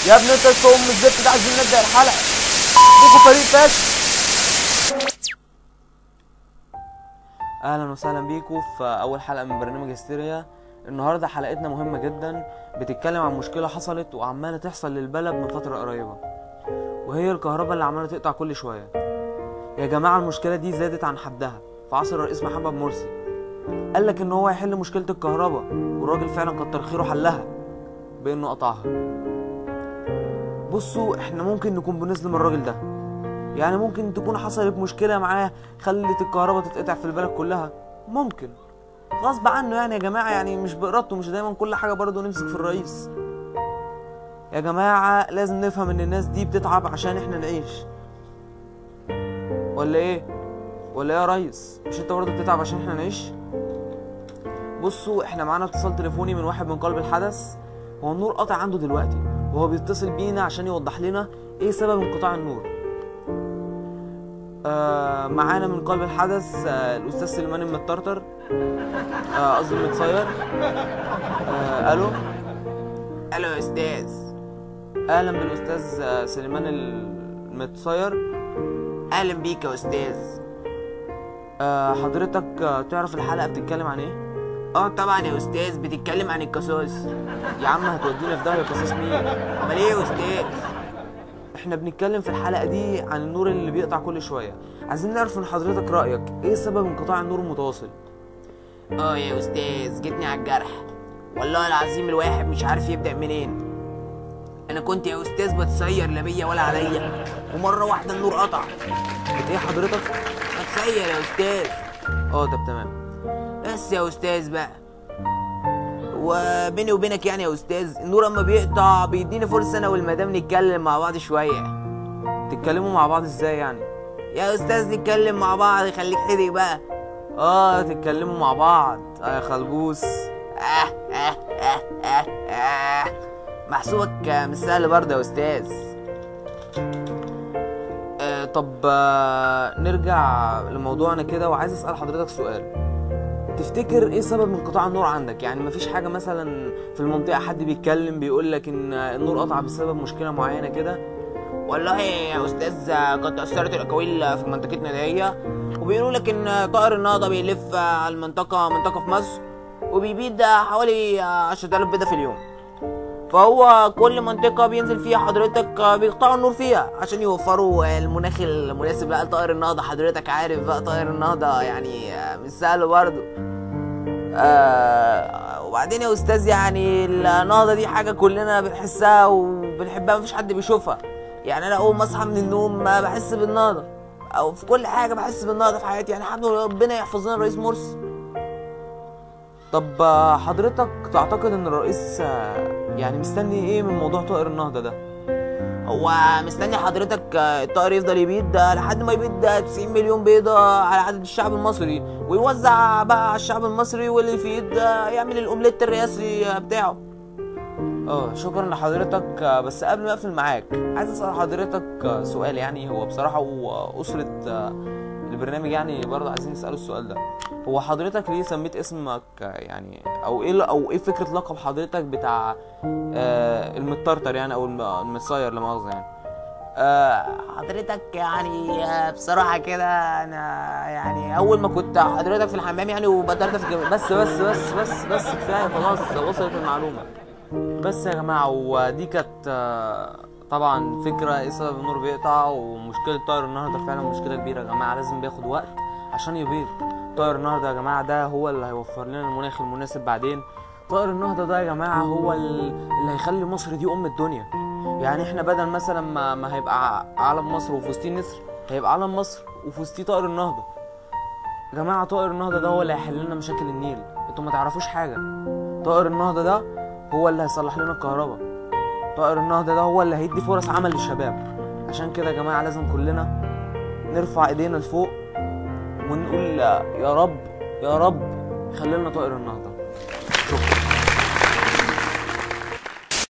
يا ابني انت ام الزفت ده عايزين نبدا الحلقه بيكو فريق فاشل اهلا وسهلا بيكم في اول حلقه من برنامج هستيريا النهارده حلقتنا مهمه جدا بتتكلم عن مشكله حصلت وعماله تحصل للبلد من فتره قريبه وهي الكهرباء اللي عماله تقطع كل شويه يا جماعه المشكله دي زادت عن حدها في عصر الرئيس محمد مرسي قال لك ان هو هيحل مشكله الكهرباء والراجل فعلا كتر خيره حلها بانه قطعها بصوا احنا ممكن نكون بنظلم الراجل ده يعني ممكن تكون حصلت مشكله معاه خلت الكهرباء تتقطع في البلد كلها ممكن غصب عنه يعني يا جماعه يعني مش بارادته مش دايما كل حاجه برضه نمسك في الرئيس يا جماعه لازم نفهم ان الناس دي بتتعب عشان احنا نعيش ولا ايه ولا ايه يا ريس مش انت برضه بتتعب عشان احنا نعيش بصوا احنا معانا اتصال تليفوني من واحد من قلب الحدث هو النور قاطع عنده دلوقتي وهو بيتصل بينا عشان يوضح لنا ايه سبب انقطاع النور آه معانا من قلب الحدث آه الاستاذ سليمان المتطرطر آه، قصدي المتصير آه الو الو يا استاذ اهلا بالاستاذ آه، سليمان المتصير اهلا بيك يا استاذ آه حضرتك آه، تعرف الحلقه بتتكلم عن ايه اه طبعا يا استاذ بتتكلم عن القصاص يا عم هتودينا في داهيه قصاص مين امال ايه يا استاذ احنا بنتكلم في الحلقه دي عن النور اللي بيقطع كل شويه عايزين نعرف من حضرتك رايك ايه سبب انقطاع النور المتواصل اه يا استاذ جيتني على الجرح والله العظيم الواحد مش عارف يبدا منين انا كنت يا استاذ بتسير لا بيا ولا عليا ومره واحده النور قطع بت ايه حضرتك بتسير يا استاذ اه طب تمام بس يا استاذ بقى وبيني وبينك يعني يا استاذ النور اما بيقطع بيديني فرصه انا والمدام نتكلم مع بعض شويه تتكلموا مع بعض ازاي يعني يا استاذ نتكلم مع بعض خليك حدق بقى اه تتكلموا مع بعض اه يا خلبوس آه آه آه آه آه. محسوبك آه، مش سهل برضه يا استاذ آه طب آه نرجع لموضوعنا كده وعايز اسال حضرتك سؤال تفتكر ايه سبب انقطاع النور عندك يعني مفيش حاجه مثلا في المنطقه حد بيتكلم بيقول لك ان النور قطع بسبب مشكله معينه كده والله يا استاذ قد اثرت الاقاويل في منطقتنا دي وبيقولوا لك ان طائر النهضه بيلف على المنطقه منطقه في مصر وبيبيد حوالي 10000 بيضه في اليوم فهو كل منطقة بينزل فيها حضرتك بيقطعوا النور فيها عشان يوفروا المناخ المناسب بقى لطائر النهضة حضرتك عارف بقى طائر النهضة يعني مش سهل برضه آه وبعدين يا استاذ يعني النهضة دي حاجة كلنا بنحسها وبنحبها مفيش حد بيشوفها يعني انا اول ما اصحى من النوم ما بحس بالنهضة او في كل حاجة بحس بالنهضة في حياتي يعني الحمد لله ربنا يحفظ لنا الرئيس مرسي طب آه، حضرتك تعتقد ان الرئيس آه، يعني مستني ايه من موضوع طائر النهضة ده هو مستني حضرتك آه، الطائر يفضل يبيض آه، لحد ما يبيض آه، 90 مليون بيضة على عدد الشعب المصري ويوزع بقى على الشعب المصري واللي يفيد آه، يعمل الاومليت الرئاسي آه، بتاعه اه شكرا لحضرتك آه، بس قبل ما اقفل معاك عايز اسال حضرتك آه، سؤال يعني هو بصراحه واسره آه، البرنامج يعني برضه عايزين نساله السؤال ده هو حضرتك ليه سميت اسمك آه، يعني او ايه او ايه فكره لقب حضرتك بتاع آه، المتطرطر يعني او الم- المتصير لا مؤاخذه يعني آه، حضرتك يعني آه، بصراحة كده أنا يعني أول ما كنت حضرتك في الحمام يعني وبدرت في الجم- بس بس بس بس بس كفاية خلاص وصلت المعلومة بس يا جماعة ودي كانت آه، طبعا فكرة ايه سبب النور بيقطع ومشكلة طائر النهضة فعلا مشكلة كبيرة يا جماعة لازم بياخد وقت عشان يبيض طائر النهضة يا جماعة ده هو اللي هيوفر لنا المناخ المناسب بعدين طائر النهضة ده يا جماعة هو ال- اللي هيخلي مصر دي أم الدنيا يعني احنا بدل مثلا ما, ما هيبقى ع- علم مصر وفي وسطيه نسر هيبقى علم مصر وفي وسطيه طائر النهضة يا جماعة طائر النهضة ده هو اللي هيحل لنا مشاكل النيل انتوا ما تعرفوش حاجة طائر النهضة ده هو اللي هيصلح لنا الكهرباء طائر النهضة ده هو اللي هيدي فرص عمل للشباب عشان كده يا جماعة لازم كلنا نرفع ايدينا لفوق ونقول يا رب يا رب خلي لنا طائر النهضة